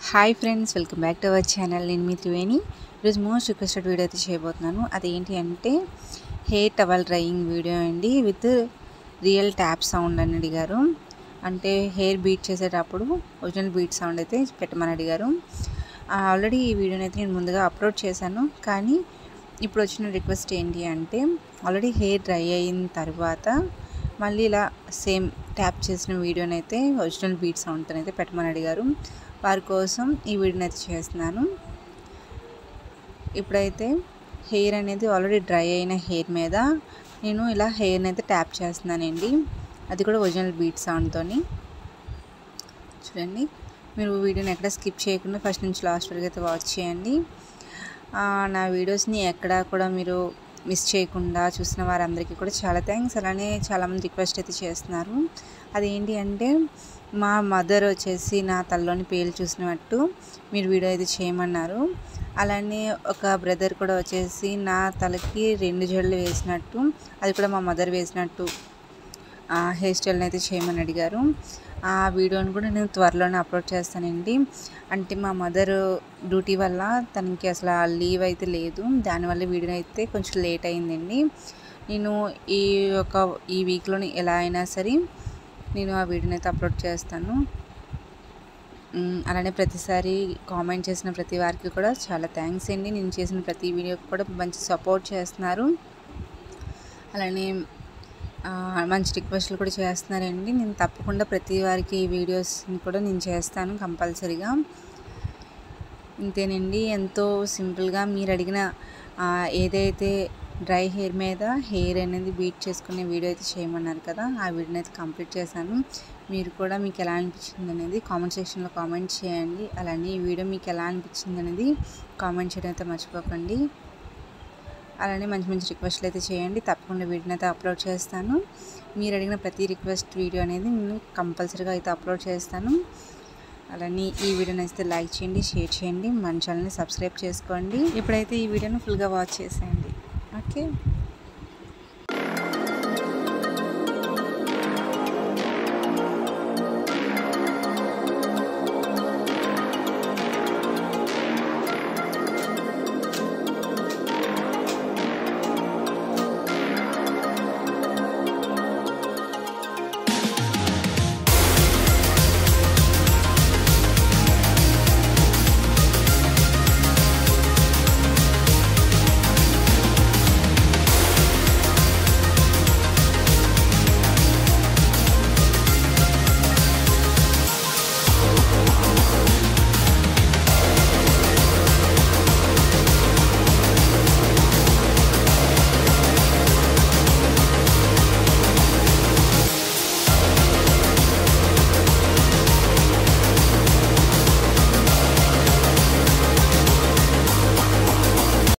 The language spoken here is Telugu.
hi friends welcome back to our channel నేను మీ త్రివేణి ఈరోజు మోస్ట్ రిక్వెస్టెడ్ వీడియో అయితే చేయబోతున్నాను అదేంటి అంటే హెయిర్ టవల్ డ్రైయింగ్ వీడియో అండి విత్ రియల్ ట్యాప్ సౌండ్ అని అడిగారు అంటే హెయిర్ బీట్ చేసేటప్పుడు ఒరిజినల్ బీట్ సౌండ్ అయితే పెట్టమని అడిగారు ఆల్రెడీ ఈ వీడియోని అయితే నేను ముందుగా అప్లోడ్ చేశాను కానీ ఇప్పుడు వచ్చిన రిక్వెస్ట్ ఏంటి అంటే ఆల్రెడీ హెయిర్ డ్రై అయిన తర్వాత మళ్ళీ ఇలా సేమ్ ట్యాప్ చేసిన వీడియోని అయితే ఒరిజినల్ బీట్ సౌండ్తో అయితే పెట్టమని అడిగారు వారి కోసం ఈ వీడియోని అయితే చేస్తున్నాను ఇప్పుడైతే హెయిర్ అనేది ఆల్రెడీ డ్రై అయిన హెయిర్ మీద నేను ఇలా హెయిర్ని అయితే ట్యాప్ చేస్తున్నానండి అది కూడా ఒరిజినల్ బీట్ సౌండ్తో చూడండి మీరు వీడియోని ఎక్కడ స్కిప్ చేయకుండా ఫస్ట్ నుంచి లాస్ట్ వరకు అయితే వాచ్ చేయండి నా వీడియోస్ని ఎక్కడా కూడా మీరు మిస్ చేయకుండా చూసిన వారందరికీ కూడా చాలా థ్యాంక్స్ అలానే చాలామంది రిక్వెస్ట్ అయితే చేస్తున్నారు అదేంటి అంటే మా మదర్ వచ్చేసి నా తల్లోని పేర్లు చూసినట్టు మీరు వీడియో అయితే చేయమన్నారు అలానే ఒక బ్రదర్ కూడా వచ్చేసి నా తలకి రెండు జడలు వేసినట్టు అది కూడా మా మదర్ వేసినట్టు హెయిర్ స్టైల్ని అయితే చేయమని అడిగారు ఆ వీడియోని కూడా నేను త్వరలోనే అప్లోడ్ చేస్తానండి అంటే మా మదర్ డ్యూటీ వల్ల తనకి అసలు లీవ్ అయితే లేదు దానివల్ల వీడియో అయితే కొంచెం లేట్ అయిందండి నేను ఈ యొక్క ఈ వీక్లోని ఎలా అయినా సరే నేను ఆ వీడియోని అయితే అప్లోడ్ చేస్తాను అలానే ప్రతిసారి కామెంట్ చేసిన ప్రతి వారికి కూడా చాలా థ్యాంక్స్ అండి నేను చేసిన ప్రతి వీడియోకి కూడా మంచి సపోర్ట్ చేస్తున్నారు అలానే మంచి రిక్వెస్ట్లు కూడా చేస్తున్నారండి నేను తప్పకుండా ప్రతి వారికి ఈ వీడియోస్ని కూడా నేను చేస్తాను కంపల్సరీగా ఇంతేనండి ఎంతో సింపుల్గా మీరు అడిగిన ఏదైతే డ్రై హెయిర్ మీద హెయిర్ అనేది బీట్ చేసుకునే వీడియో అయితే చేయమన్నారు కదా ఆ వీడియోని అయితే కంప్లీట్ చేశాను మీరు కూడా మీకు ఎలా అనిపించింది అనేది కామెంట్ సెక్షన్లో కామెంట్ చేయండి అలానే ఈ వీడియో మీకు ఎలా అనిపించింది అనేది కామెంట్ చేయడం అయితే మర్చిపోకండి అలానే మంచి మంచి రిక్వెస్ట్లు అయితే చేయండి తప్పకుండా వీడియోని అయితే అప్లోడ్ చేస్తాను మీరు అడిగిన ప్రతి రిక్వెస్ట్ వీడియో అనేది నేను కంపల్సరీగా అయితే అప్లోడ్ చేస్తాను అలానే ఈ వీడియోని అయితే లైక్ చేయండి షేర్ చేయండి మన ఛానల్ని సబ్స్క్రైబ్ చేసుకోండి ఇప్పుడైతే ఈ వీడియోని ఫుల్గా వాచ్ చేసేయండి ఓకే